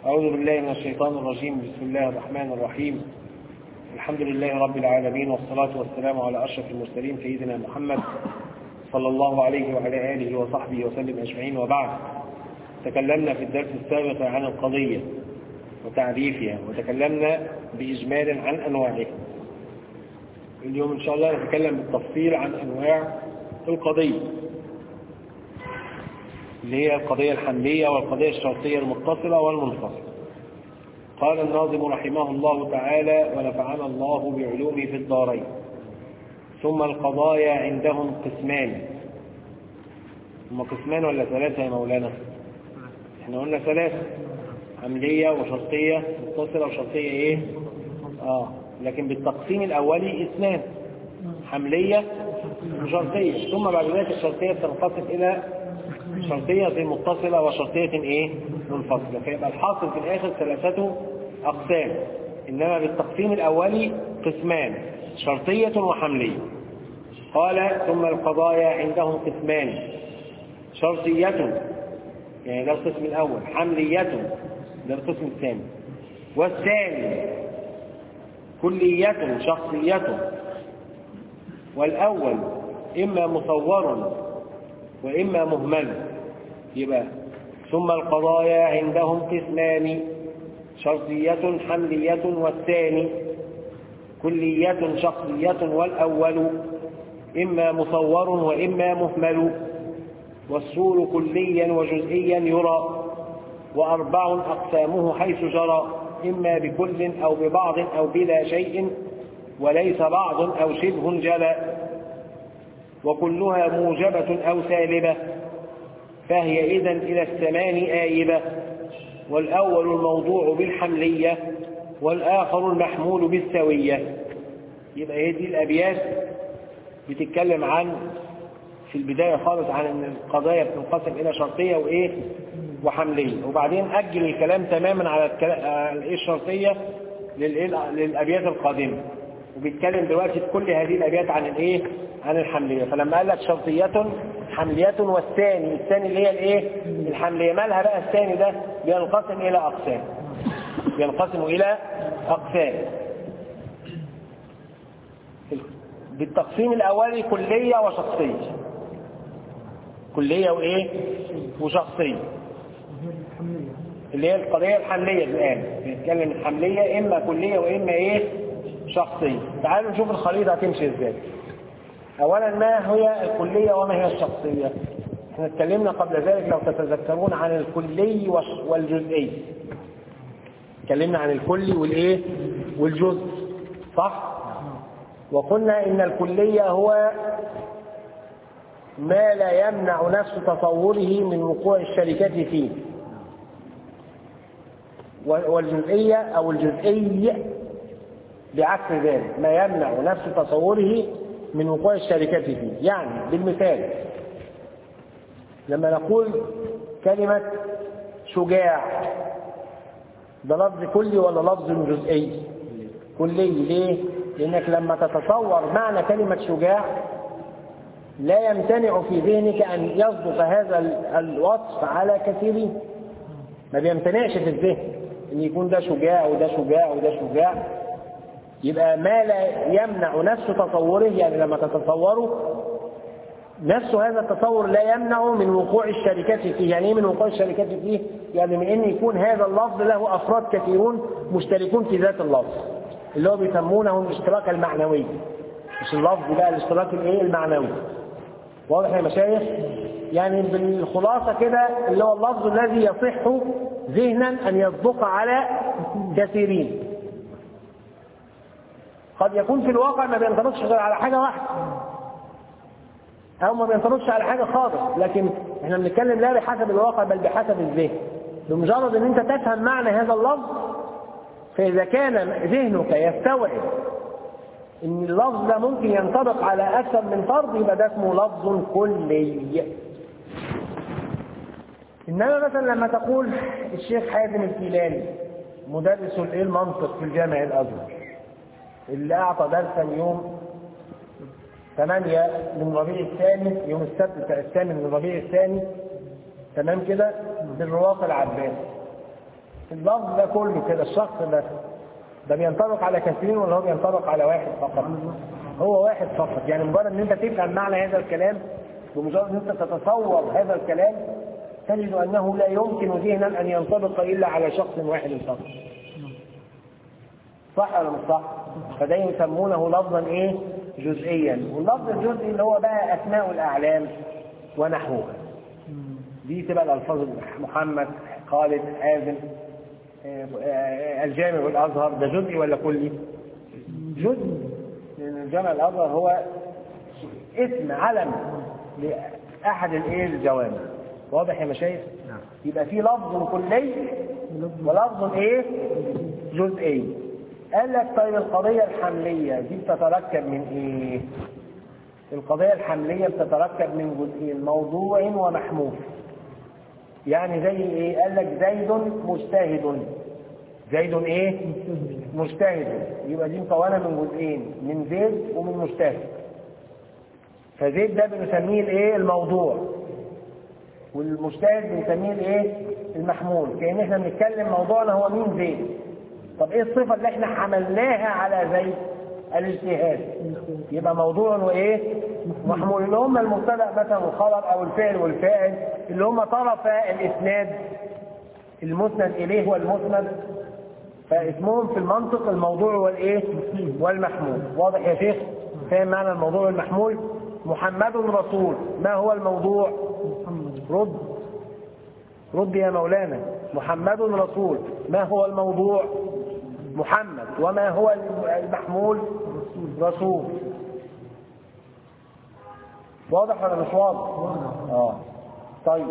أعوذ بالله من الشيطان الرجيم بسم الله الرحمن الرحيم الحمد لله رب العالمين والصلاة والسلام على أشرف المرسلين سيدنا محمد صلى الله عليه وعلى آله وصحبه وسلم أجمعين وبعد تكلمنا في الدرس السابق عن القضية وتعريفها وتكلمنا بإجمال عن أنواعها اليوم إن شاء الله نتكلم بالتفصيل عن أنواع القضية اللي هي القضية الحملية والقضية الشرطية المتصلة والمنفصلة قال الناظم رحمه الله تعالى ونفعنا الله بعلومه في الدارين ثم القضايا عندهم قسمان هم قسمان ولا ثلاثة يا مولانا احنا قلنا ثلاثة حملية وشرطية متصلة وشرطية ايه اه لكن بالتقسيم الاولي اثنان حملية وشرطية ثم بعد ذلك الشرطية تنقسم الى شرطية متصلة وشرطية ايه منفصلة فيبقى الحاصل في الاخر ثلاثة اقسام انما بالتقسيم الاولي قسمان شرطية وحملية قال ثم القضايا عندهم قسمان شرطية يعني ده القسم الاول حملية ده القسم الثاني والثاني كلية شخصية والأول إما مصور وإما مهمل يبقى ثم القضايا عندهم قسمان شرطية حملية والثاني كلية شخصية والأول إما مصور وإما مهمل والسور كليا وجزئيا يرى وأربع أقسامه حيث جرى إما بكل أو ببعض أو بلا شيء وليس بعض أو شبه جلى وكلها موجبة أو سالبة فهي إذا إلى الثمان آيبة والأول الموضوع بالحملية والآخر المحمول بالسوية يبقى هي دي الأبيات بتتكلم عن في البداية خالص عن أن القضايا بتنقسم إلى شرطية وإيه وحملية وبعدين أجل الكلام تماما على الإيه الشرطية للأبيات القادمة وبيتكلم دلوقتي في كل هذه الأبيات عن الإيه عن الحملية فلما قال لك شرطية حملية والثاني الثاني اللي هي الإيه الحملية مالها بقى الثاني ده بينقسم إلى أقسام بينقسم إلى أقسام بالتقسيم الأولي كلية وشخصية كلية وإيه وشخصية اللي هي القضية الحملية الآن بنتكلم الحملية إما كلية وإما إيه شخصية تعالوا نشوف الخريطة هتمشي إزاي أولا ما هي الكلية وما هي الشخصية احنا اتكلمنا قبل ذلك لو تتذكرون عن الكلي والجزئي اتكلمنا عن الكلي والايه والجزء صح وقلنا ان الكلية هو ما لا يمنع نفس تصوره من وقوع الشركة فيه والجزئية أو الجزئي بعكس ذلك ما يمنع نفس تصوره من وقوع الشركة فيه يعني بالمثال لما نقول كلمة شجاع ده لفظ كلي ولا لفظ جزئي كلي ليه لأنك لما تتصور معنى كلمة شجاع لا يمتنع في ذهنك أن يصدق هذا الوصف على كثيرين ما بيمتنعش في الذهن ان يكون ده شجاع وده شجاع وده شجاع يبقى ما لا يمنع نفس تصوره يعني لما تتصوره نفس هذا التصور لا يمنع من وقوع الشركات فيه يعني ايه من وقوع الشركات فيه يعني من ان يكون هذا اللفظ له افراد كثيرون مشتركون في ذات اللفظ اللي هو بيسمونه الاشتراك المعنوي مش اللفظ بقى الاشتراك الايه المعنوي واضح يا مشايخ يعني بالخلاصه كده اللي هو اللفظ الذي يصح ذهنا ان يصدق على كثيرين قد يكون في الواقع ما بينطبقش غير على حاجه واحده او ما بينطبقش على حاجه خالص لكن احنا بنتكلم لا بحسب الواقع بل بحسب الذهن بمجرد ان انت تفهم معنى هذا اللفظ فاذا كان ذهنك يستوعب ان اللفظ ده ممكن ينطبق على اكثر من فرد يبقى ده اسمه لفظ كلي انما مثلا لما تقول الشيخ حازم الكيلاني مدرس الايه المنطق في الجامع الازهر اللي اعطى درسا يوم 8 من ربيع الثاني يوم السبت الثامن من ربيع الثاني تمام كده بالرواق العباسي اللفظ ده كله كده الشخص ده ده بينطبق على كثيرين ولا هو بينطبق على واحد فقط هو واحد فقط يعني مجرد ان انت تفهم معنى هذا الكلام بمجرد ان انت تتصور هذا الكلام تجد انه لا يمكن ذهنا ان ينطبق الا على شخص واحد فقط صح ولا مش صح؟ فده يسمونه لفظا ايه؟ جزئيا واللفظ الجزئي اللي هو بقى اسماء الاعلام ونحوها دي تبقى الالفاظ محمد خالد حازم الجامع والازهر ده جزئي ولا كلي؟ جزئي لان الجامع الازهر هو اسم علم لاحد الايه الجوامع واضح يا مشايخ؟ نعم يبقى في لفظ كلي ولفظ ايه؟ جزئي قال لك طيب القضية الحملية دي بتتركب من ايه؟ القضية الحملية بتتركب من جزئين موضوع ومحمول يعني زي ايه؟ قال لك زيد مجتهد زيد ايه؟ مجتهد يبقى دي مكونة من جزئين من زيد ومن مجتهد فزيد ده بنسميه الايه؟ الموضوع والمجتهد بنسميه الايه؟ المحمول كأن احنا بنتكلم موضوعنا هو مين زيد طب ايه الصفة اللي احنا حملناها على زيد؟ الاجتهاد يبقى موضوع وايه؟ محمول اللي هم المبتدا مثلا والخبر او الفعل والفاعل اللي هم طرفا الاسناد المسند اليه والمسند فاسمهم في المنطق الموضوع والايه؟ والمحمول واضح يا شيخ؟ فاهم معنى الموضوع والمحمول؟ محمد رسول ما هو الموضوع؟ رد رد يا مولانا محمد رسول ما هو الموضوع محمد وما هو المحمول رسول واضح ولا مش واضح اه طيب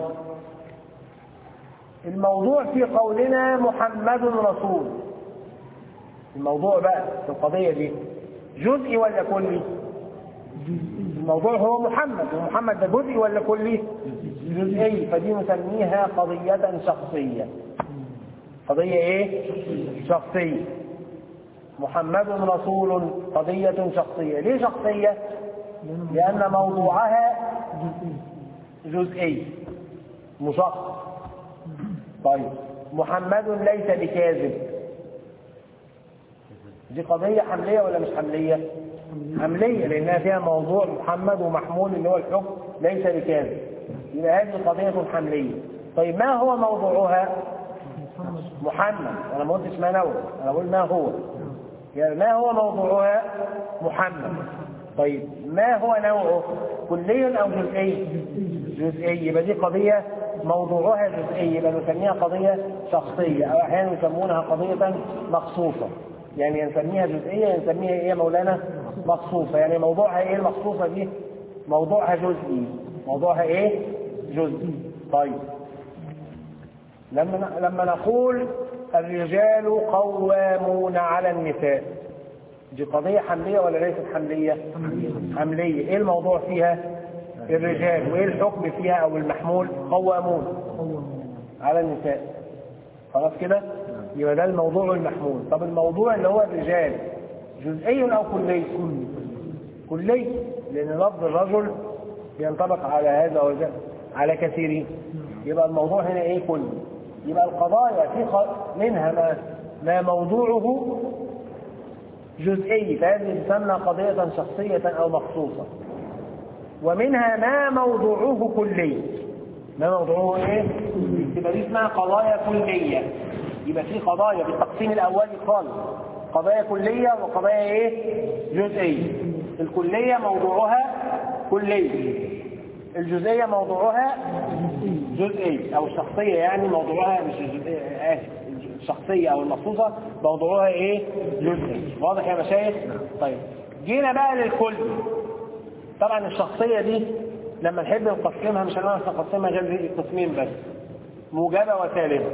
الموضوع في قولنا محمد رسول الموضوع بقى في القضية دي جزئي ولا كلي الموضوع هو محمد ومحمد ده جزئي ولا كلي جزئي فدي نسميها قضية شخصية قضية ايه شخصية محمد رسول قضية شخصية ليه شخصية لأن موضوعها جزئي مشخص طيب محمد ليس بكاذب دي قضية حملية ولا مش حملية حملية لأنها فيها موضوع محمد ومحمول اللي هو الحكم ليس بكاذب يبقى هذه قضية حملية طيب ما هو موضوعها محمد انا ما قلتش ما نوع انا بقول ما هو يعني ما هو موضوعها محمد طيب ما هو نوعه كلي او جزئي جزئي يبقى دي قضيه موضوعها جزئي يبقى نسميها قضيه شخصيه او احيانا يسمونها قضيه مخصوصه يعني نسميها جزئيه نسميها ايه يا مولانا مخصوصه يعني موضوعها ايه المخصوصه دي موضوعها جزئي موضوعها ايه جزئي طيب لما لما نقول الرجال قوامون على النساء دي قضية حملية ولا ليست حملية؟ حملية، إيه الموضوع فيها؟ الرجال، وإيه الحكم فيها أو المحمول؟ قوامون على النساء. خلاص كده؟ يبقى ده الموضوع المحمول، طب الموضوع اللي هو الرجال جزئي أو كلي؟ كلي، لأن لفظ الرجل ينطبق على هذا وذاك على كثيرين. يبقى الموضوع هنا إيه كلي؟ يبقى القضايا في منها ما ما موضوعه جزئي فهذه تسمى قضية شخصية أو مخصوصة ومنها ما موضوعه كلي ما موضوعه ايه؟ يبقى دي اسمها قضايا كلية يبقى في قضايا بالتقسيم الأولي خالص قضايا كلية وقضايا ايه؟ جزئية الكلية موضوعها كلي الجزئية موضوعها جزئي او الشخصيه يعني موضوعها مش اسف الشخصيه او المخصوصه موضوعها ايه؟ جزئي واضح يا مشايخ؟ طيب جينا بقى للكل طبعا الشخصيه دي لما نحب نقسمها مش هنعرف نقسمها غير قسمين بس موجبه وسالبه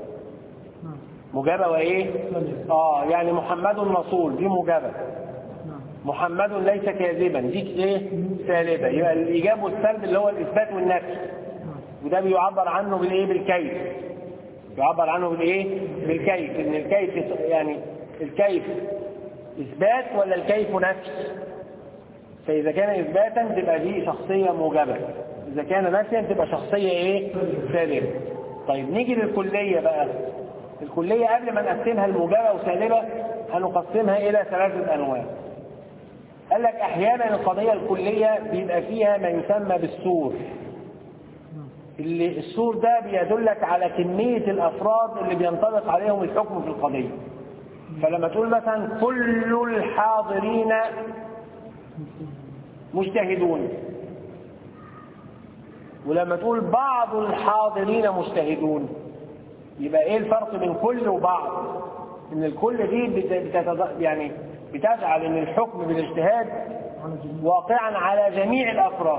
موجبه وايه؟ اه يعني محمد رسول دي موجبه محمد ليس كاذبا دي ايه؟ سالبه يبقى الايجاب والسلب اللي هو الاثبات والنفي وده بيعبر عنه بالايه بالكيف يعبر عنه بالايه بالكيف ان الكيف يعني الكيف اثبات ولا الكيف نفي فاذا كان اثباتا تبقى دي شخصيه موجبه اذا كان نفيا تبقى شخصيه ايه سالبه طيب نيجي للكليه بقى الكلية قبل ما نقسمها لموجبة وسالبة هنقسمها إلى ثلاثة أنواع قال لك أحيانا القضية الكلية بيبقى فيها ما يسمى بالسور اللي السور ده بيدلك على كمية الأفراد اللي بينطبق عليهم الحكم في القضية فلما تقول مثلا كل الحاضرين مجتهدون ولما تقول بعض الحاضرين مجتهدون يبقى ايه الفرق بين كل وبعض ان الكل دي بتتض... يعني بتجعل ان الحكم بالاجتهاد واقعا على جميع الافراد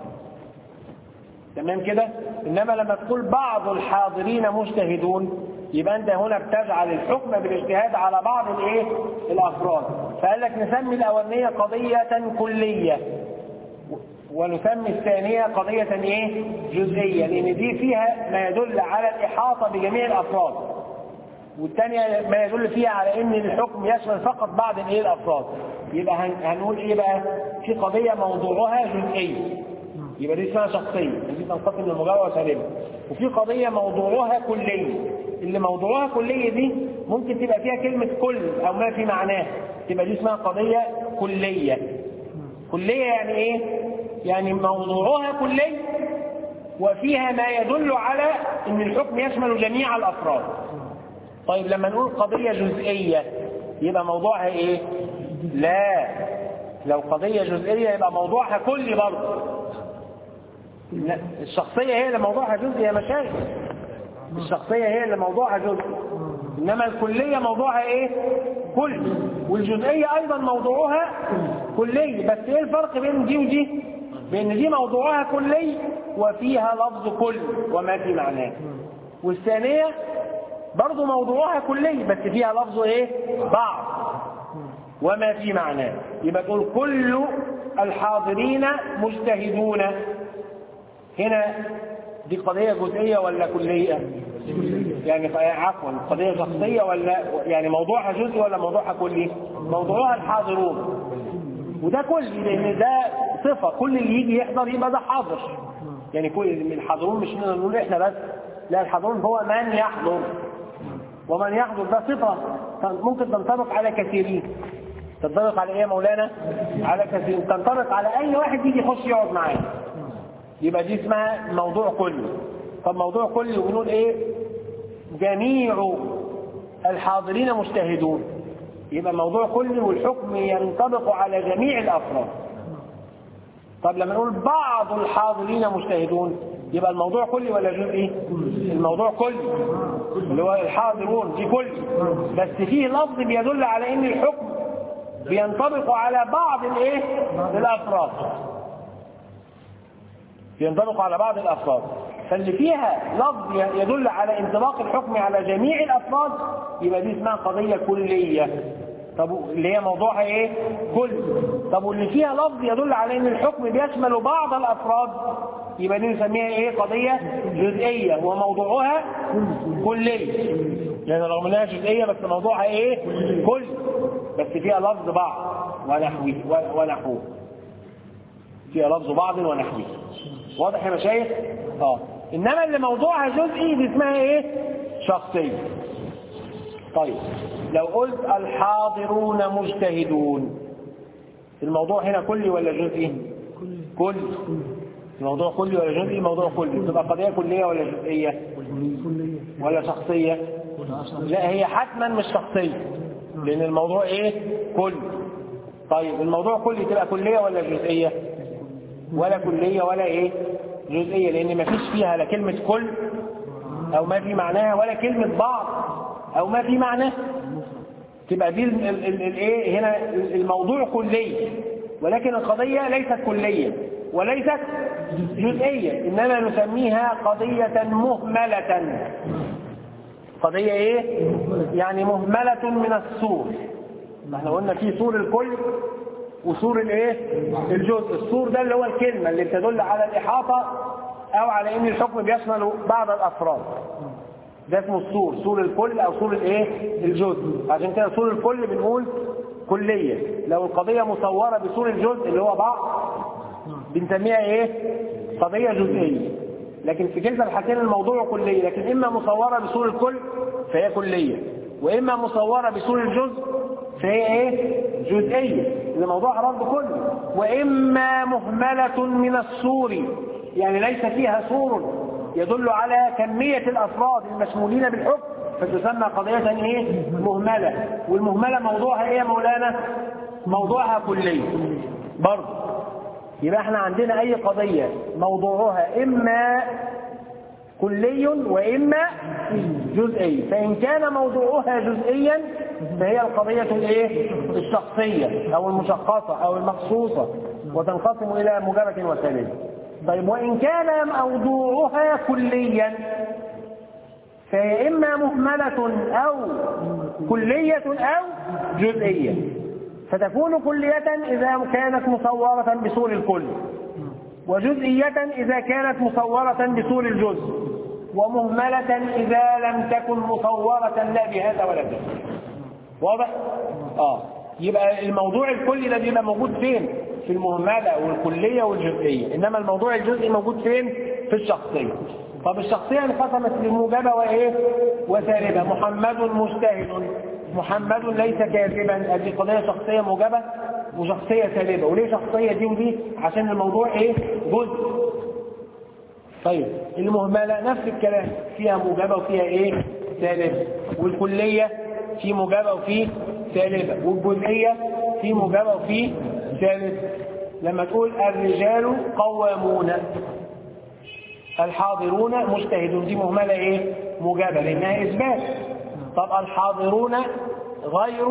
تمام كده انما لما تقول بعض الحاضرين مجتهدون يبقى انت هنا بتجعل الحكم بالاجتهاد على بعض الايه الافراد فقال لك نسمي الاولانيه قضيه كليه ونسمي الثانيه قضيه ايه جزئيه لان دي فيها ما يدل على الاحاطه بجميع الافراد والثانيه ما يدل فيها على ان الحكم يشمل فقط بعض الايه الافراد يبقى هنقول ايه بقى في قضيه موضوعها جزئي يبقى دي اسمها شخصيه دي تنقسم للمجاوره وسالبه وفي قضيه موضوعها كليه اللي موضوعها كليه دي ممكن تبقى فيها كلمه كل او ما في معناه تبقى دي اسمها قضيه كليه كليه يعني ايه يعني موضوعها كلي وفيها ما يدل على ان الحكم يشمل جميع الافراد طيب لما نقول قضيه جزئيه يبقى موضوعها ايه لا لو قضيه جزئيه يبقى موضوعها كلي برضه الشخصيه هي اللي موضوعها جزئي يا مشايخ الشخصيه هي اللي موضوعها جزئي انما الكليه موضوعها ايه كل والجزئيه ايضا موضوعها كلي بس ايه الفرق بين دي ودي بان دي موضوعها كلي وفيها لفظ كل وما في معناه والثانيه برضه موضوعها كلي بس فيها لفظ ايه بعض وما في معناه يبقى تقول كل الحاضرين مجتهدون هنا دي قضية جزئية ولا كلية؟ يعني عفوا قضية شخصية ولا يعني موضوعها جزئي ولا موضوعها كلي؟ موضوعها الحاضرون وده كلي لأن ده صفة كل اللي يجي يحضر يبقى ده حاضر يعني كل الحاضرون مش نقول احنا بس لا الحاضرون هو من يحضر ومن يحضر ده صفة ممكن تنطبق على كثيرين تنطبق على ايه يا مولانا؟ على كثيرين تنطبق على اي واحد يجي يخش يقعد معاه يبقى دي اسمها موضوع كلي طب موضوع كلي وبنقول ايه جميع الحاضرين مجتهدون يبقى موضوع كلي والحكم ينطبق على جميع الافراد طب لما نقول بعض الحاضرين مجتهدون يبقى الموضوع كلي ولا جزئي الموضوع كلي اللي هو الحاضرون دي كلي بس فيه لفظ بيدل على ان الحكم بينطبق على بعض الايه الافراد ينطبق على بعض الافراد فاللي فيها لفظ يدل على انطباق الحكم على جميع الافراد يبقى دي اسمها قضيه كليه طب اللي هي موضوعها ايه كل طب واللي فيها لفظ يدل على ان الحكم بيشمل بعض الافراد يبقى دي نسميها ايه قضيه جزئيه وموضوعها كليه يعني رغم انها جزئيه بس موضوعها ايه كل بس فيها لفظ بعض ونحوه ونحوه فيها لفظ بعض ونحوه واضح يا مشايخ اه انما اللي موضوعها جزئي دي اسمها ايه شخصيه طيب لو قلت الحاضرون مجتهدون الموضوع هنا كلي ولا جزئي كل الموضوع كلي ولا جزئي موضوع كلي تبقى قضيه كليه ولا جزئيه ولا شخصيه لا هي حتما مش شخصيه لان الموضوع ايه كل طيب الموضوع كلي تبقى كليه ولا جزئيه ولا كلية ولا ايه جزئية لان ما فيش فيها لا كلمة كل او ما في معناها ولا كلمة بعض او ما في معناه تبقى دي الايه هنا الموضوع كلي ولكن القضية ليست كلية وليست جزئية انما نسميها قضية مهملة قضية ايه يعني مهملة من السور احنا قلنا في سور الكل وسور الايه الجزء السور ده اللي هو الكلمة اللي بتدل على الإحاطة أو على إن الحكم بيشمل بعض الأفراد ده اسمه السور سور الكل أو سور الايه الجزء عشان كده سور الكل بنقول كلية لو القضية مصورة بسور الجزء اللي هو بعض بنسميها ايه قضية جزئية لكن في كلتا الحالتين الموضوع كلي لكن إما مصورة بصور الكل فهي كلية وإما مصورة بصور الجزء فهي إيه؟ جزئية إن موضوعها برضه كله وإما مهملة من الصور يعني ليس فيها صور يدل على كمية الأفراد المشمولين بالحكم فتسمى قضية إيه؟ مهملة والمهملة موضوعها إيه يا مولانا؟ موضوعها كلي برضه يبقى احنا عندنا أي قضية موضوعها إما كلي وإما جزئي فإن كان موضوعها جزئيا فهي القضية الايه الشخصية أو المشخصة أو المخصوصة وتنقسم إلى موجبة وسالبة طيب وإن كان موضوعها كليا فهي إما مهملة أو كلية أو جزئية فتكون كلية إذا كانت مصورة بصور الكل وجزئية إذا كانت مصورة بصور الجزء ومهملة إذا لم تكن مصورة لا بهذا ولا بهذا واضح؟ آه يبقى الموضوع الكلي ده بيبقى موجود فين؟ في المهملة والكلية والجزئية إنما الموضوع الجزئي موجود فين؟ في الشخصية طب الشخصية انقسمت لموجبة وإيه؟ وسالبة محمد مجتهد محمد ليس كاذبا هذه قضية شخصية موجبة وشخصية سالبة وليه شخصية دي ودي عشان الموضوع ايه جزء طيب المهملة نفس الكلام فيها موجبة وفيها ايه سالبة والكلية في موجبة وفي سالبة والجزئية في موجبة وفي سالبة لما تقول الرجال قوامون الحاضرون مجتهدون دي مهملة ايه موجبة لانها اثبات طب الحاضرون غير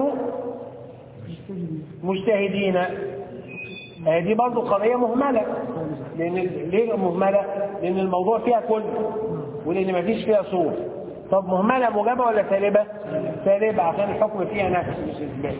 مجتهدين هذه برضه قضية مهملة لأن ليه مهملة؟ لأن الموضوع فيها كل ولأن ما فيش فيها صور طب مهملة موجبة ولا سالبة؟ سالبة عشان الحكم فيها نفس مش إثبات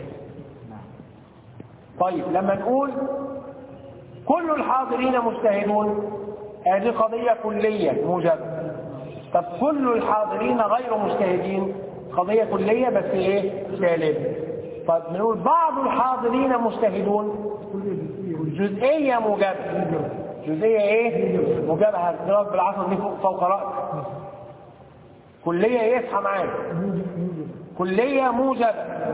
طيب لما نقول كل الحاضرين مجتهدون هذه قضية كلية موجبة طب كل الحاضرين غير مجتهدين قضية كلية بس ايه سالبة طيب نقول بعض الحاضرين مجتهدون جزئية موجبة جزئية ايه موجبة هتضرب بالعصر دي فوق فوق رأس كلية يصحى معاك كلية موجبة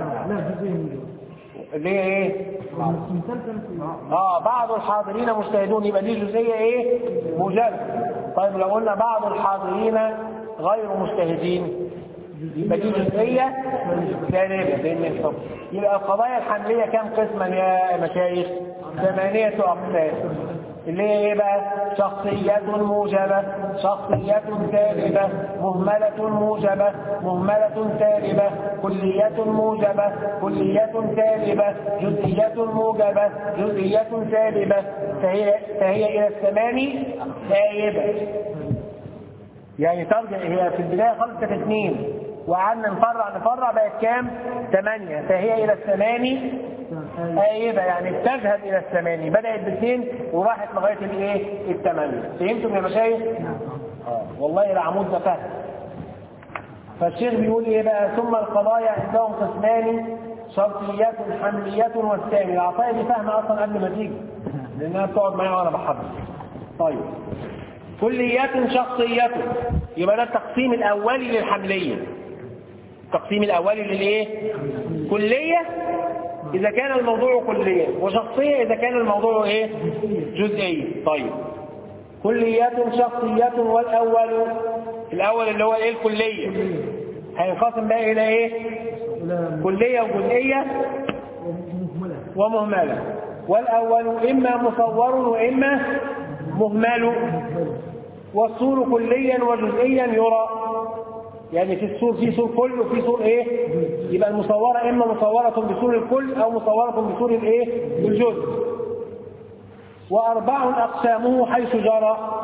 اللي هي ايه اه بعض الحاضرين مجتهدون يبقى دي جزئية ايه موجبة طيب لو قلنا بعض الحاضرين غير مجتهدين يبقى دي جزئية سالبة بين الحكم يبقى القضايا الحملية كم قسما يا مشايخ ثمانية أقسام اللي هي ايه بقى شخصية موجبة شخصية سالبة مهملة موجبة مهملة سالبة كلية موجبة كلية سالبة جزئية موجبة جزئية سالبة فهي, فهي إلى الثمان سالبة يعني ترجع هي في البداية خالص كانت اثنين وقعدنا نفرع نفرع بقت كام؟ ثمانية فهي إلى الثماني آيبة يعني بتذهب إلى الثماني بدأت باثنين وراحت لغاية الإيه؟ الثمانية فهمتم يا مشايخ؟ آه. والله العمود ده فهم فالشيخ بيقول إيه بقى ثم القضايا عندهم قسمان شرطيات حملية والثاني العطايا دي فاهمة أصلا قبل ما تيجي لأنها بتقعد معايا وأنا بحضر طيب كليات شخصية يبقى ده التقسيم الأولي للحملية التقسيم الأولي للإيه؟ كلية إذا كان الموضوع كلية وشخصية إذا كان الموضوع إيه؟ جزئية طيب كليات شخصية والأول الأول اللي هو إيه الكلية هينقسم بقى إلى إيه؟ كلية وجزئية ومهملة والأول إما مصور وإما مهمل والصور كليا وجزئيا يرى يعني في الصور في صور كل وفي صور ايه يبقى المصورة اما مصورة بصور الكل او مصورة بصور الايه الجزء واربع اقسامه حيث جرى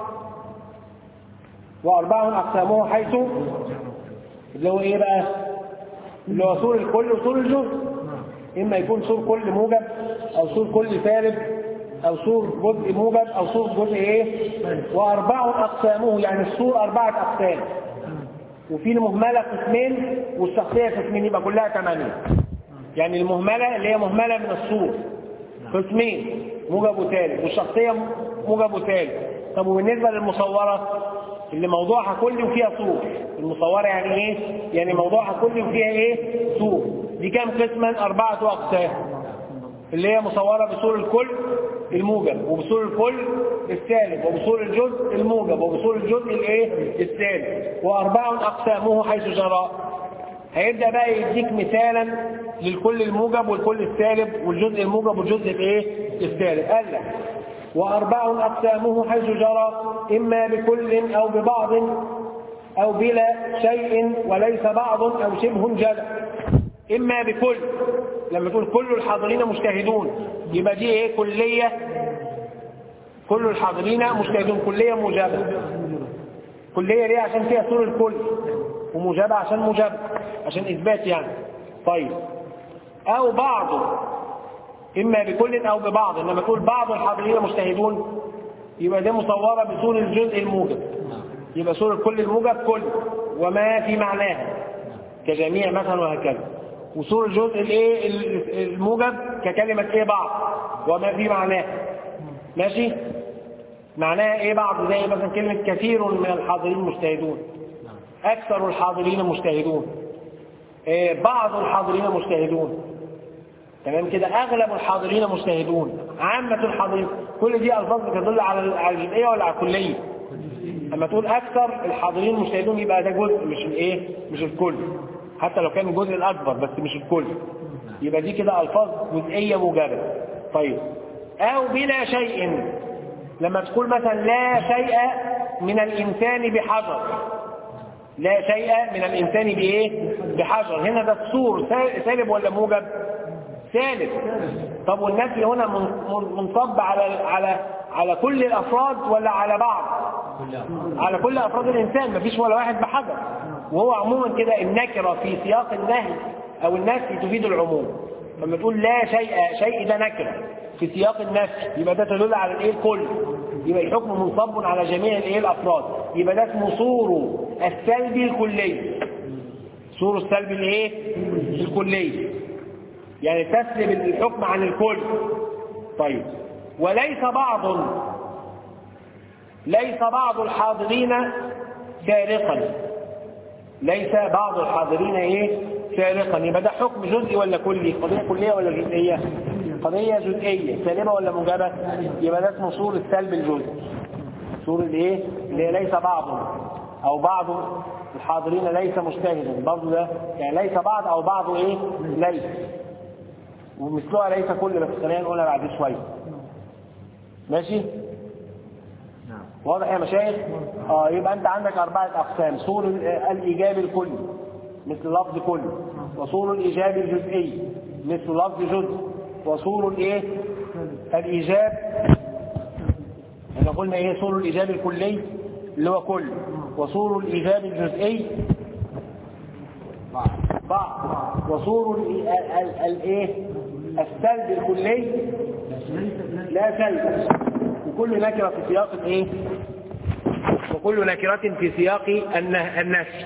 واربع اقسامه حيث اللي هو ايه بقى اللي هو صور الكل وصور الجزء اما يكون صور كل موجب او صور كل سالب او صور جزء موجب او صور جزء ايه واربع اقسامه يعني الصور اربعة اقسام وفي المهملة قسمين والشخصية قسمين يبقى كلها ثمانية يعني المهملة اللي هي مهملة من الصور قسمين موجب وثالث والشخصية موجب وثالث طب وبالنسبة للمصورة اللي موضوعها كلي وفيها صور المصورة يعني ايه يعني موضوعها كلي وفيها ايه صور دي كام قسما أربعة أقسام اللي هي مصورة بصور الكل الموجب وبصور الكل السالب وبصور الجزء الموجب وبصور الجزء الايه السالب وأربع أقسامه حيث جرى هيبدأ بقى يديك مثالا للكل الموجب والكل السالب والجزء الموجب والجزء الايه السالب قال لك وأربع أقسامه حيث جرى إما بكل أو ببعض أو بلا شيء وليس بعض أو شبه جل إما بكل لما تقول كل الحاضرين مجتهدون يبقى دي إيه كلية كل الحاضرين مجتهدون كلية موجبة كلية ليه عشان فيها صور الكل وموجبة عشان موجبة عشان إثبات يعني طيب أو بعض إما بكل أو ببعض لما تقول بعض الحاضرين مجتهدون يبقى ده مصورة بصور الجزء الموجب يبقى صورة كل الموجب كل وما في معناها كجميع مثلا وهكذا وصورة الجزء الايه الموجب ككلمة ايه بعض وما في معناها ماشي معناها ايه بعض زي مثلا كلمة كثير من الحاضرين مجتهدون أكثر الحاضرين مجتهدون إيه بعض الحاضرين مجتهدون تمام كده اغلب الحاضرين مجتهدون عامة الحاضرين كل دي الفاظ بتدل على على الجزئيه ولا على الكليه لما تقول اكثر الحاضرين مجتهدون يبقى ده جزء مش الايه مش الكل حتى لو كان الجزء الاكبر بس مش الكل يبقى دي كده الفاظ جزئيه موجبه طيب او بلا شيء لما تقول مثلا لا شيء من الانسان بحجر لا شيء من الانسان بايه بحجر هنا ده الصور سالب ولا موجب ثالث طب والنفي هنا منصب على على على كل الافراد ولا على بعض على كل افراد الانسان مفيش ولا واحد بحجر وهو عموما كده النكره في سياق النهي او النفي تفيد العموم لما تقول لا شيء شيء ده نكره في سياق النفي يبقى ده تدل على الايه الكل يبقى الحكم منصب على جميع الايه الافراد يبقى ده اسمه صور السلبي الكلي صور السلبي الايه الكلي يعني تسلب الحكم عن الكل طيب وليس بعض ليس بعض الحاضرين سارقا ليس بعض الحاضرين ايه سارقا يبقى ده حكم جزئي ولا كلي قضيه كليه ولا جزئيه قضيه جزئيه سالبه ولا موجبه يبقى ده اسمه صور السلب الجزئي صور الايه اللي هي ليس بعض او بعض الحاضرين ليس مجتهدا برضه ده يعني ليس بعض او بعض ايه ليس ومثلها ليس كل بس خلينا نقولها بعد شويه ماشي واضح يا مشايخ اه يبقى انت عندك اربعه اقسام صور الايجاب الكلي مثل لفظ كل وصور الايجاب الجزئي مثل لفظ جزء وصور الايه الايجاب احنا قلنا ايه صور الايجاب الكلي اللي هو كل وصور الايجاب الجزئي بعض وصور الايه السلب الكلي لا سلب وكل نكرة في سياق الايه وكل نكرة في سياق النفي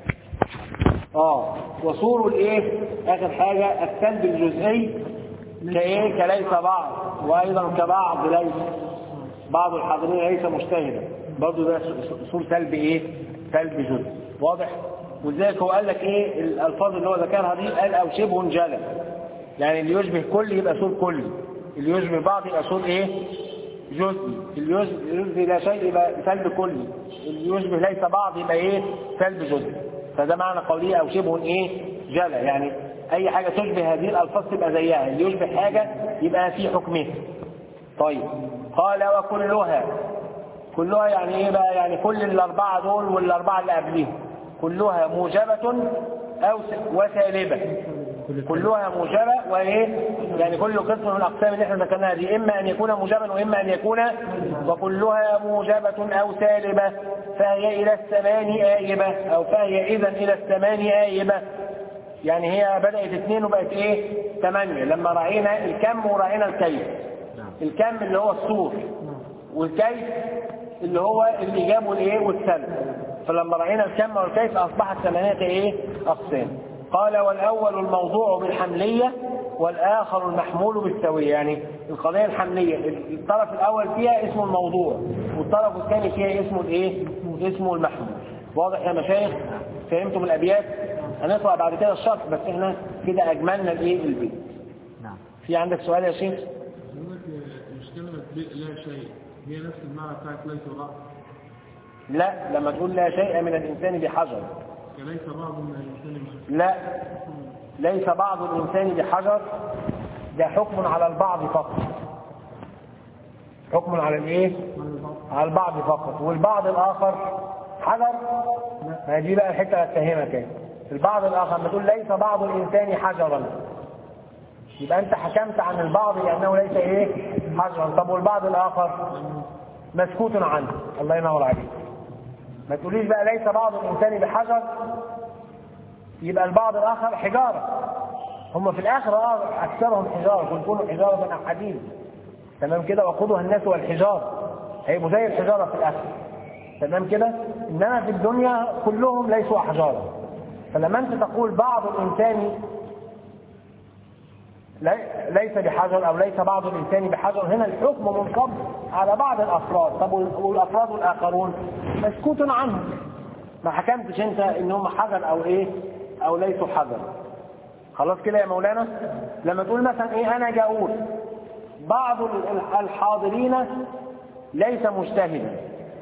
اه وصور الايه اخر حاجة السلب الجزئي كايه كليس بعض وايضا كبعض ليس بعض الحاضرين ليس مجتهدا برضه ده صور سلب ايه سلب جزء واضح ولذلك هو قال لك ايه الالفاظ اللي هو ذكرها دي قال او شبه جلل يعني اللي يشبه كل يبقى صور كل اللي يشبه بعض يبقى صور ايه جزء اللي يشبه لا شيء يبقى سلب كلي اللي يشبه ليس بعض يبقى ايه سلب جزء فده معنى قوليه او شبه ايه جلى يعني اي حاجه تشبه هذه الالفاظ تبقى زيها اللي يشبه حاجه يبقى في حكمها طيب قال وكلها كلها يعني ايه بقى يعني كل الاربعه دول والاربعه اللي قبليهم كلها موجبه او وسالبه كلها موجبة وإيه يعني كل قسم من الأقسام اللي احنا ذكرناها دي إما أن يكون موجبا وإما أن يكون وكلها موجبة أو سالبة فهي إلى الثمان آيبة أو فهي إذا إلى الثمان آيبة يعني هي بدأت اثنين وبقت إيه ثمانية لما رأينا الكم ورأينا الكيف الكم اللي هو الصور والكيف اللي هو الإيجاب والإيه والسلب فلما رأينا الكم والكيف أصبحت ثمانية إيه أقسام قال والأول الموضوع بالحملية والآخر المحمول بالسوية يعني القضية الحملية الطرف الأول فيها اسمه الموضوع والطرف الثاني فيها اسمه الإيه؟ اسمه المحمول واضح يا مشايخ فهمتم الأبيات هنقرأ بعد كده الشرح بس احنا كده أجملنا الإيه البيت نعم في عندك سؤال يا شيخ؟ يقول لك مش كلمة بئ لا شيء هي نفس المعنى بتاعت ليس رأس لا لما تقول لا شيء من الإنسان بحجر كليس بعض من الإنسان محسن لا ليس بعض الإنسان بحجر ده حكم على البعض فقط حكم على الايه على البعض فقط والبعض الآخر حجر ما دي بقى الحتة هتفهمك ايه البعض الآخر لما تقول ليس بعض الإنسان حجرا يبقى أنت حكمت عن البعض لأنه ليس إيه حجرا طب والبعض الآخر مسكوت عنه الله ينور عليك ما تقوليش بقى ليس بعض الإنسان بحجر يبقى البعض الآخر حجارة هم في الآخر آه أكثرهم حجارة قل كونوا حجارة أو حديد تمام كده وقودها الناس والحجارة هيبقوا زي الحجارة في الآخر تمام كده إنما في الدنيا كلهم ليسوا أحجارا فلما أنت تقول بعض الإنسان لي- ليس بحجر أو ليس بعض الإنسان بحجر هنا الحكم منصب على بعض الأفراد طب وال- والأفراد الآخرون مسكوت عنهم ما حكمتش أنت إن هم حجر أو إيه أو ليسوا حجر خلاص كده يا مولانا لما تقول مثلا إيه أنا جاء أقول بعض ال- الحاضرين ليس مجتهدا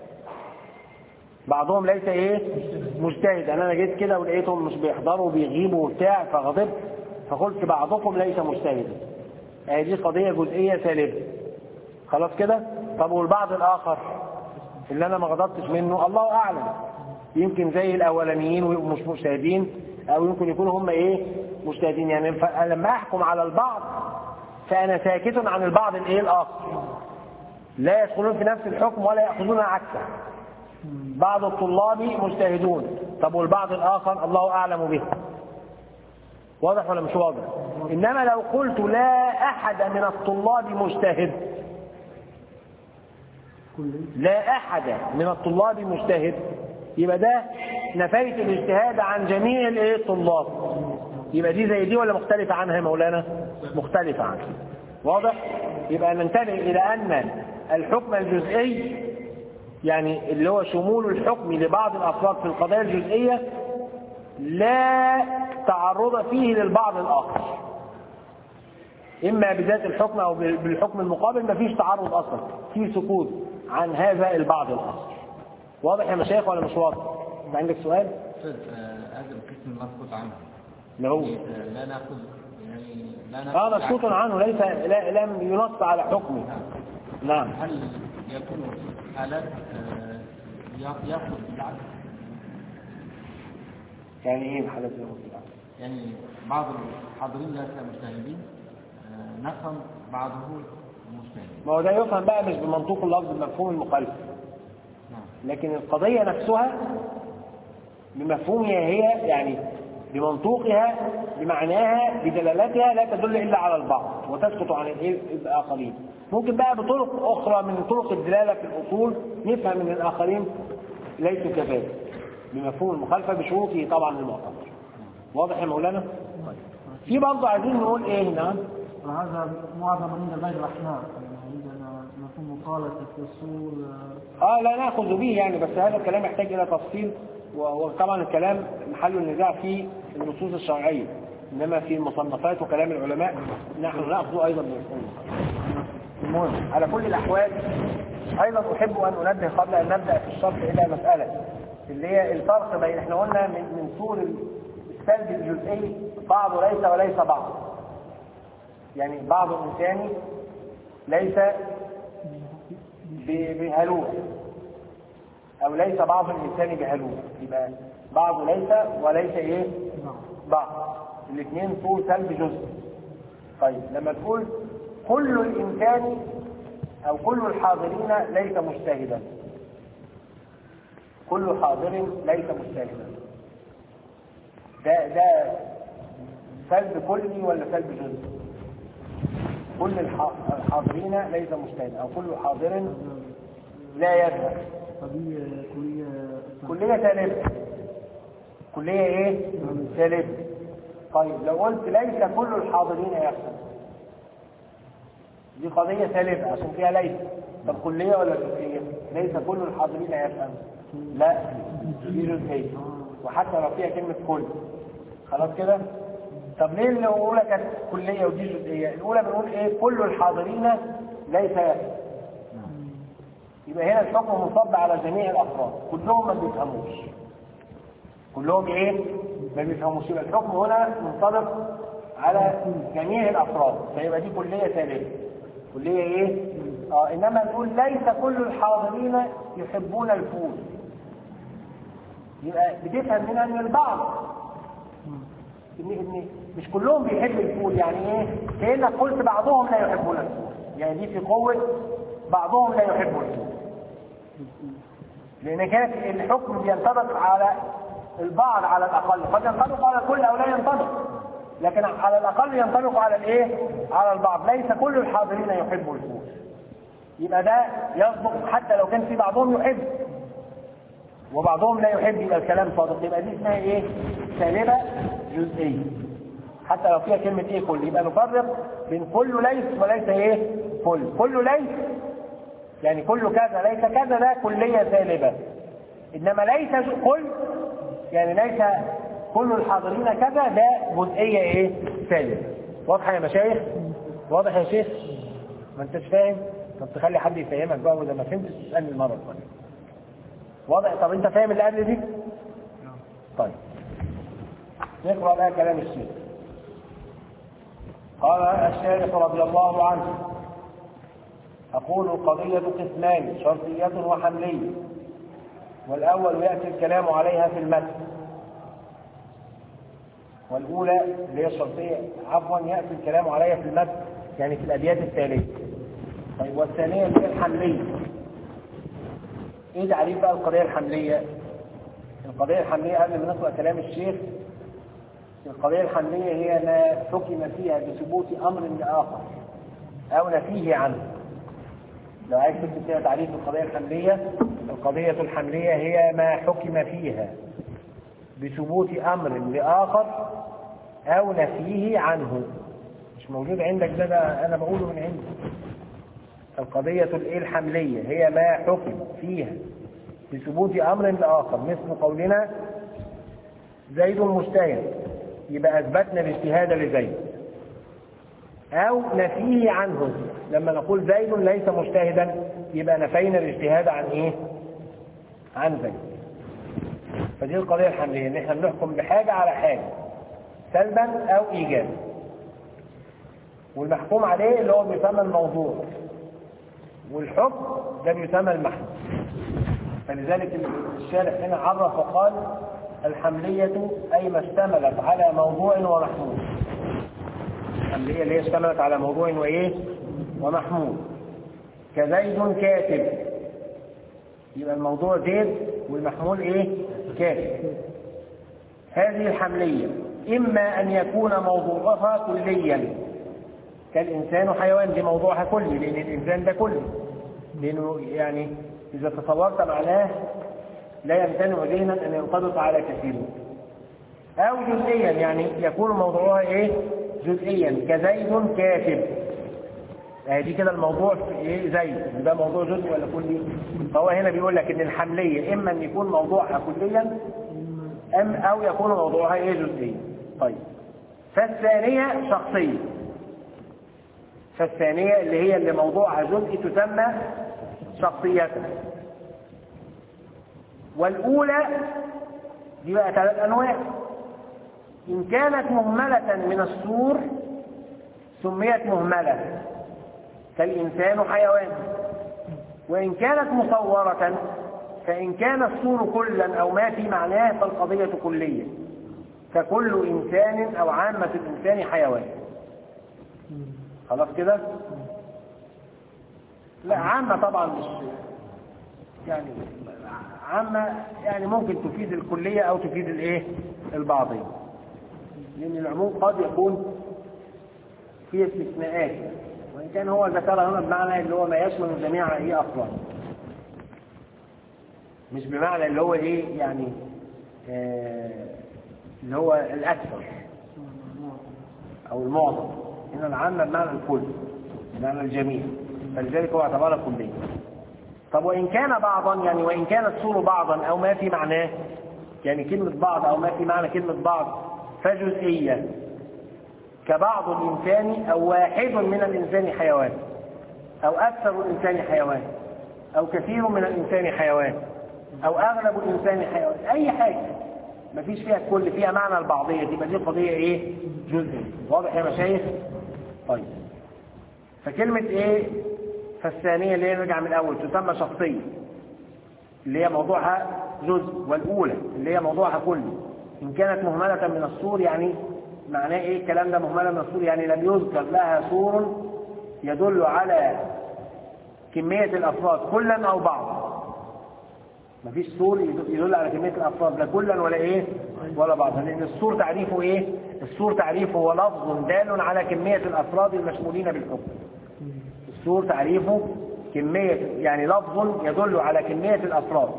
بعضهم ليس ايه مجتهد انا جيت كده ولقيتهم مش بيحضروا وبيغيبوا وبتاع فغضبت فقلت بعضكم ليس مجتهدا يعني دي قضيه جزئيه سالبه خلاص كده طب والبعض الاخر اللي انا ما غضبتش منه الله اعلم يمكن زي الاولانيين ويبقوا مش مجتهدين او يمكن يكونوا هم ايه مجتهدين يعني ف- لما احكم على البعض فانا ساكت عن البعض الايه الاخر لا يدخلون في نفس الحكم ولا ياخذون عكسه بعض الطلاب مجتهدون طب والبعض الآخر الله أعلم به واضح ولا مش واضح إنما لو قلت لا أحد من الطلاب مجتهد لا أحد من الطلاب مجتهد يبقى ده نفيت الاجتهاد عن جميع الايه الطلاب يبقى دي زي دي ولا مختلفة عنها يا مولانا مختلفة عنها واضح يبقى ننتبه إلى أن الحكم الجزئي يعني اللي هو شمول الحكم لبعض الأفراد في القضايا الجزئية لا تعرض فيه للبعض الآخر إما بذات الحكم أو بالحكم المقابل ما فيش تعرض أصلا في سكوت عن هذا البعض الآخر واضح يا مشايخ ولا مش واضح؟ أنت عندك سؤال؟ أستاذ آه، هذا القسم المسكوت عنه اللي هو آه، لا ناخذ يعني لا ناخذ اه مسكوت عنه ليس لا لم ينص على حكمه نعم هل يكون حالات آه، يا- ياخذ بالعكس يعني ايه حالة الوصول يعني بعض الحاضرين ليس مجتهدين آه، نفهم بعضه مجتهد ما هو ده يفهم بقى مش بمنطوق اللفظ بمفهوم المخالفة نعم لكن القضية نفسها بمفهومها هي يعني بمنطوقها بمعناها بدلالتها لا تدل إلا على البعض وتسقط عن الإيه؟ الآخرين ممكن بقى بطرق أخرى من طرق الدلالة في الأصول نفهم من الآخرين ليسوا كذلك بمفهوم المخالفة بشروطه طبعا المعتبر واضح يا مولانا؟ في برضه عايزين نقول ايه نعم وهذا معظم عند غير الأحناف عندنا مفهوم مخالفة في الأصول اه لا ناخذ به يعني بس هذا الكلام يحتاج الى تفصيل و- وطبعا الكلام محل النزاع في النصوص الشرعيه انما في المصنفات وكلام العلماء نحن ناخذ ايضا من المهم على كل الاحوال ايضا احب ان انبه قبل ان نبدا في الشرح الى مساله اللي هي الفرق بين احنا قلنا من من سور السلب الجزئي بعض ليس وليس بعض يعني بعض الانسان ليس ب- بهلوع او ليس بعض الانسان بهلوع يبقى بعض ليس وليس ايه بعض الاثنين طول سلب جزء طيب لما تقول كل الانسان او كل الحاضرين ليس مجتهدا كل حاضر ليس مجتهدا ده ده سلب كلي ولا سلب جزء كل الح- الحاضرين ليس مجتهدا او كل حاضر لا يذهب قضية كلية كلية سالبة كلية ايه؟ سالبة طيب لو قلت ليس كل الحاضرين يفهم دي قضية سالبة عشان فيها ليس طب كلية ولا جزئية؟ ليس كل الحاضرين يفهم لا دي جزئية وحتى لو فيها كلمة كل خلاص كده؟ طب ليه اللي الأولى كانت كلية ودي جزئية؟ الأولى بنقول إيه؟ كل الحاضرين ليس يفهم يبقى هنا الحكم منصب على جميع الافراد كلهم ما بيفهموش كلهم ايه ما بيفهموش يبقى الحكم هنا منطبق على جميع الافراد فيبقى دي كليه سالبه كليه ايه اه انما نقول ليس كل الحاضرين يحبون الفول يبقى بتفهم هنا ان البعض ان ان مش كلهم بيحبوا الفول يعني ايه كانك قلت بعضهم لا يحبون الفول يعني دي في قوه بعضهم لا يحب الفول لان كانت الحكم بينطبق على البعض على الاقل قد ينطبق على الكل او لا ينطبق لكن على الاقل ينطبق على الايه على البعض ليس كل الحاضرين يحبوا الفول يبقى ده يصدق حتى لو كان في بعضهم يحب وبعضهم لا يحب يبقى الكلام صادق يبقى دي اسمها ايه سالبه جزئيه حتى لو فيها كلمه ايه كل يبقى نفرق بين كل ليس وليس ايه كل كل ليس يعني كل كذا ليس كذا ده كلية سالبة إنما ليس كل يعني ليس كل الحاضرين كذا ده جزئية إيه سالبة واضحة يا مشايخ واضح يا شيخ ما انتش فاهم طب تخلي حد يفهمك بقى وإذا ما فهمتش تسألني المرة الثانية واضح طب انت فاهم اللي قبل دي طيب نقرأ بقى كلام الشيخ قال الشارح رضي الله عنه أقول القضية قسمان شرطية وحملية والأول يأتي الكلام عليها في المتن والأولى اللي هي الشرطية عفوا يأتي الكلام عليها في المتن يعني في الأبيات التالية طيب والثانية اللي هي الحملية إيه تعريف بقى القضية الحملية؟ القضية الحملية قبل ما نقرأ كلام الشيخ القضية الحملية هي ما حكم فيها بثبوت أمر لآخر أو نفيه عنه لو عايز تكتب فيها تعريف القضية الحملية القضية الحملية هي ما حكم فيها بثبوت أمر لآخر أو نفيه عنه مش موجود عندك ده, ده أنا بقوله من عندي القضية الإيه الحملية هي ما حكم فيها بثبوت أمر لآخر مثل قولنا زيد مجتهد يبقى أثبتنا الاجتهاد لزيد أو نفيه عنه لما نقول زيد ليس مجتهدا يبقى نفينا الاجتهاد عن إيه؟ عن زيد فدي القضية الحملية إن إحنا بنحكم بحاجة على حاجة سلبا أو إيجابا والمحكوم عليه اللي هو بيسمى الموضوع والحكم ده بيسمى المحكوم فلذلك الشارح هنا عرف وقال الحملية أي ما اشتملت على موضوع ومحمول الحملية اللي هي اشتملت على موضوع وإيه ومحمول كزيد كاتب يبقى الموضوع زيد والمحمول إيه كاتب هذه الحملية إما أن يكون موضوعها كليا كالإنسان حيوان دي موضوعها كلي لأن الإنسان ده كلي لأنه يعني إذا تصورت معناه لا يمتنع ذهنا أن ينطبق على كثير أو جزئيا يعني يكون موضوعها إيه جزئيا كزيد كاتب يعني دي كده الموضوع في ايه زيد ده موضوع جزئي ولا كلي فهو هنا بيقول لك ان الحمليه اما ان يكون موضوعها كليا ام او يكون موضوعها ايه جزئيا طيب فالثانيه شخصيه فالثانيه اللي هي اللي موضوعها جزئي تسمى شخصيه والاولى دي بقى ثلاث انواع إن كانت مهملة من السور سميت مهملة كالإنسان حيوان وإن كانت مصورة فإن كان السور كلا أو ما في معناه فالقضية كلية ككل إنسان أو عامة الإنسان حيوان خلاص كده؟ لا عامة طبعا مش يعني عامة يعني ممكن تفيد الكلية أو تفيد الإيه؟ البعضية لأن العموم قد يكون فيه استثناءات وإن كان هو ذكرها هنا بمعنى اللي هو ما يشمل جميع إيه أفراد مش بمعنى اللي هو إيه يعني آه اللي هو الأكثر أو المعظم إن العام بمعنى الكل بمعنى الجميع فلذلك هو اعتبرها كلية طب وإن كان بعضا يعني وإن كان السور بعضا أو ما في معناه يعني كلمة بعض أو ما في معنى كلمة بعض فجزئية كبعض الإنسان أو واحد من الإنسان حيوان أو أكثر الإنسان حيوان أو كثير من الإنسان حيوان أو أغلب الإنسان حيوان أي حاجة مفيش فيها الكل فيها معنى البعضية دي دي قضية إيه جزئية واضح يا مشايخ طيب فكلمة إيه فالثانية اللي هي نرجع من الأول تسمى شخصية اللي هي موضوعها جزء والأولى اللي هي موضوعها كله إن كانت مهملة من الصور يعني معناه إيه الكلام ده مهملة من الصور يعني لم يذكر لها صور يدل على كمية الأفراد كلا أو بعضا مفيش صور يدل على كمية الأفراد لا كلا ولا إيه ولا بعضا لأن الصور تعريفه إيه الصور تعريفه هو لفظ دال على كمية الأفراد المشمولين بالحكم الصور تعريفه كمية يعني لفظ يدل على كمية الأفراد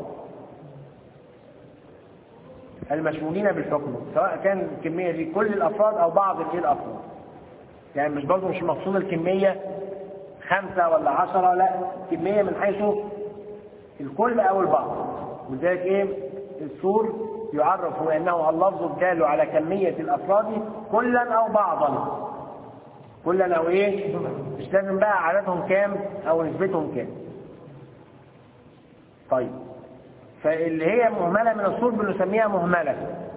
المشمولين بالحكم سواء كان الكمية دي كل الأفراد أو بعض الإيه الأفراد يعني مش برضه مش مقصود الكمية خمسة ولا عشرة لا كمية من حيث الكل أو البعض ولذلك إيه السور يعرف بأنه اللفظ الدال على كمية الأفراد كلا أو بعضا كلا أو إيه مش لازم بقى عددهم كام أو نسبتهم كام طيب فاللي هي مهملة من الصور بنسميها مهملة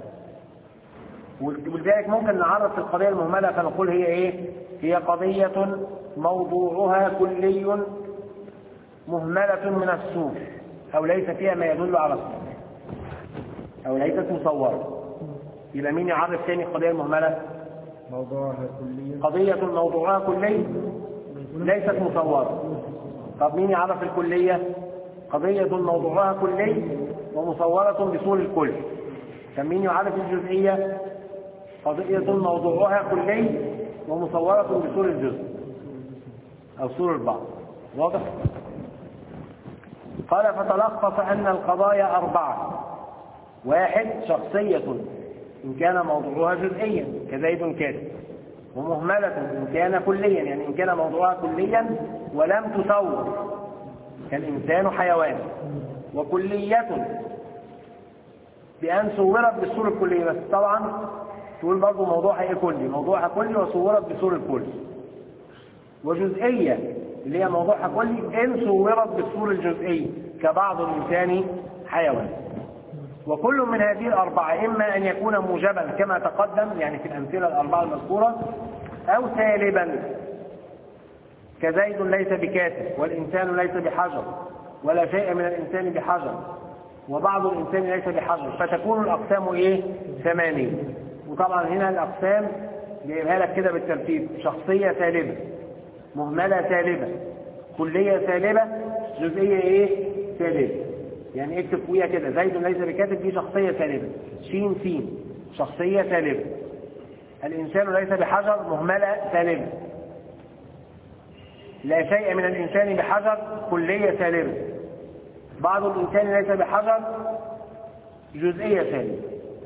ولذلك ممكن نعرف القضية المهملة فنقول هي ايه هي قضية موضوعها كلي مهملة من الصور أو ليس فيها ما يدل على الصور أو ليست مصورة يبقى مين يعرف تاني القضية المهملة موضوعها كليا قضية موضوعها كلي ليست مصورة طب مين يعرف الكلية قضية موضوعها كلي ومصورة بصور الكل كان مين يعرف الجزئية قضية موضوعها كلي ومصورة بصور الجزء أو صور البعض واضح؟ قال فتلخص أن القضايا أربعة واحد شخصية إن كان موضوعها جزئيا كزيد كاتب ومهملة إن كان كليا يعني إن كان موضوعها كليا ولم تصور كالإنسان حيوان وكلية بأن صورت بالصورة الكلية بس طبعا تقول برضه موضوعها ايه كلي موضوعها كلي وصورت بصورة الكلي وجزئية اللي هي موضوعها كلي إن صورت بالصورة الجزئية كبعض الإنسان حيوان وكل من هذه الأربعة إما أن يكون موجبا كما تقدم يعني في الأمثلة الأربعة المذكورة أو سالبا كزيد ليس بكاتب والإنسان ليس بحجر ولا شيء من الإنسان بحجر وبعض الإنسان ليس بحجر فتكون الأقسام إيه؟ ثمانية وطبعا هنا الأقسام جايبها لك كده بالترتيب شخصية سالبة مهملة سالبة كلية سالبة جزئية إيه؟ سالبة يعني اكتب فوقيها كده زيد ليس بكاتب دي شخصية سالبة شين سين شخصية سالبة الإنسان ليس بحجر مهملة سالبة لا شيء من الإنسان بحجر كلية سالبة بعض الإنسان ليس بحجر جزئية سالبة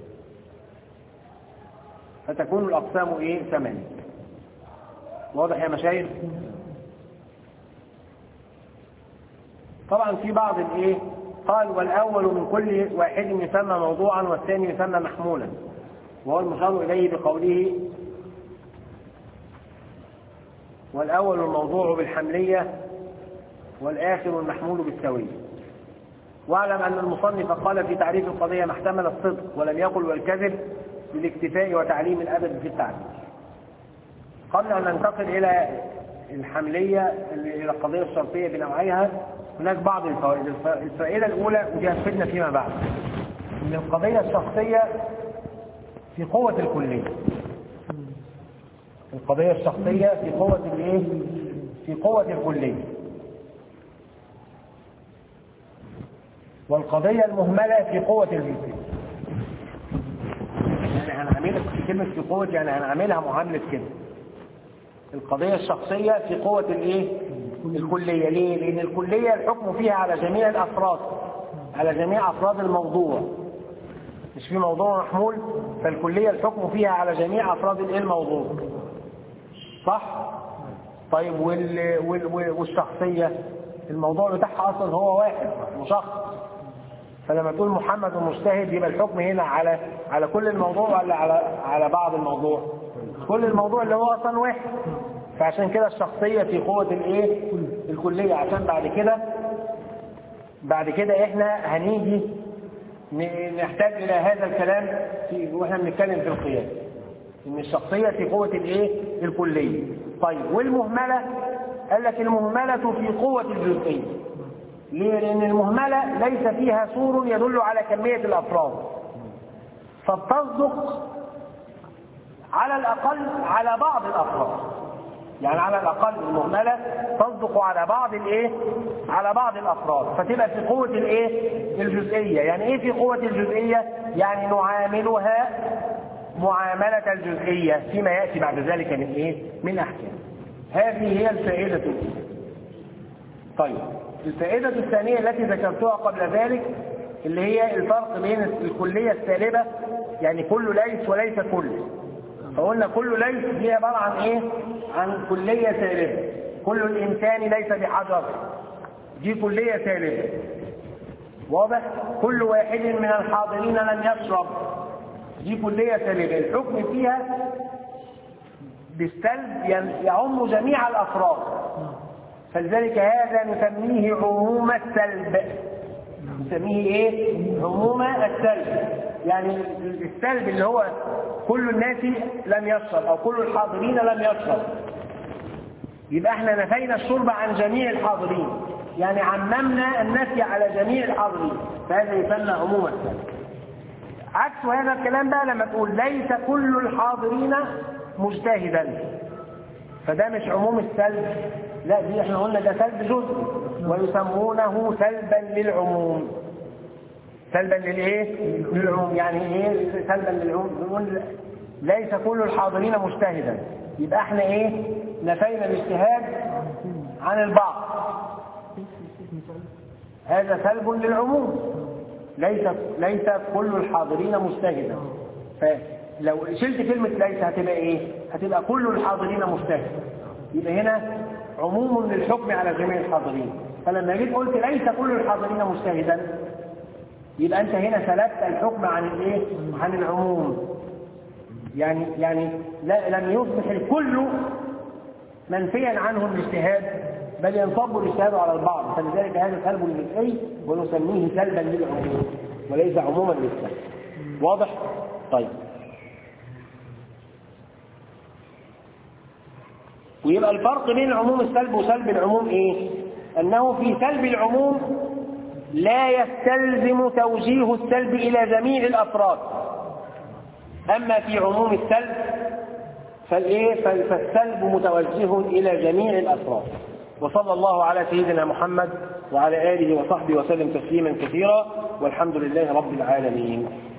فتكون الأقسام إيه ثمانية واضح يا مشايخ طبعا في بعض الإيه قال والأول من كل واحد يسمى موضوعا والثاني يسمى محمولا وهو المشار إليه بقوله والأول الموضوع بالحملية والآخر المحمول بالسوية واعلم أن المصنف قال في تعريف القضية ما احتمل الصدق ولم يقل والكذب للاكتفاء وتعليم الأدب في التعريف قبل أن ننتقل إلى الحملية إلى القضية الشرطية بنوعيها هناك بعض الفوائد الفائدة الأولى ودي هتفيدنا فيما بعد أن القضية الشخصية في قوة الكلية القضية الشخصية في قوة الايه؟ في قوة الكلية والقضية المهملة في قوة الجزئية يعني هنعملها في كلمة في قوة يعني هنعملها معاملة كده القضية الشخصية في قوة الايه؟ الكلية ليه؟ لأن الكلية الحكم فيها على جميع الأفراد على جميع أفراد الموضوع مش في موضوع محمول فالكلية الحكم فيها على جميع أفراد الايه الموضوع صح طيب وال... وال... وال- والشخصيه الموضوع بتاعها اصلا هو واحد مشخص فلما تقول محمد مجتهد يبقى الحكم هنا على على كل الموضوع ولا على على بعض الموضوع كل الموضوع اللي هو اصلا واحد فعشان كده الشخصيه في قوه الايه الكليه عشان بعد كده بعد كده احنا هنيجي ن- نحتاج الى هذا الكلام في واحنا بنتكلم في القياس ان الشخصيه في قوه الايه الكليه طيب والمهمله قال لك المهمله في قوه الجزئيه ليه لان المهمله ليس فيها سور يدل على كميه الافراد فبتصدق على الاقل على بعض الافراد يعني على الاقل المهمله تصدق على بعض الايه على بعض الافراد فتبقى في قوه الايه الجزئيه يعني ايه في قوه الجزئيه يعني نعاملها معامله الجزئيه فيما ياتي بعد ذلك من ايه من احكام هذه هي الفائده الأولى. طيب الفائده الثانيه التي ذكرتها قبل ذلك اللي هي الفرق بين الكليه السالبه يعني كل ليس وليس كل فقلنا كل ليس دي عبارة عن ايه عن كلية سالبة كل الإنسان ليس بحجر دي كلية سالبة واضح كل واحد من الحاضرين لم يشرب دي كلية سالبة الحكم فيها بالسلب ين- يعم جميع الأفراد فلذلك هذا نسميه عموم السلب نسميه ايه عموم السلب يعني السلب اللي هو كل الناس لم يشرب او كل الحاضرين لم يشرب يبقى احنا نفينا الشرب عن جميع الحاضرين يعني عممنا النفي على جميع الحاضرين فهذا يسمى عموم السلب عكس هذا الكلام بقى لما تقول ليس كل الحاضرين مجتهدا فده مش عموم السلب لا دي احنا قلنا ده سلب جزء ويسمونه سلبا للعموم سلبا للايه للعموم يعني ايه سلبا للعموم بنقول ليس كل الحاضرين مجتهدا يبقى احنا ايه نفينا الاجتهاد عن البعض هذا سلب للعموم ليس ليس كل الحاضرين مجتهدا فلو شلت كلمة ليس هتبقى ايه هتبقى كل الحاضرين مجتهد يبقى هنا عموم للحكم على جميع الحاضرين فلما جيت قلت ليس كل الحاضرين مجتهدا يبقى انت هنا سلبت الحكم عن الايه عن العموم يعني يعني لا لم يصبح الكل منفيا عنه الاجتهاد بل ينصب الاجتهاد على البعض فلذلك هذا سلب للشيء ونسميه سلبا للعموم وليس عموما للسلب واضح طيب ويبقى الفرق بين عموم السلب وسلب العموم ايه انه في سلب العموم لا يستلزم توجيه السلب الى جميع الافراد اما في عموم السلب فالايه فالسلب متوجه الى جميع الافراد وصلى الله على سيدنا محمد وعلى اله وصحبه وسلم تسليما كثيرا والحمد لله رب العالمين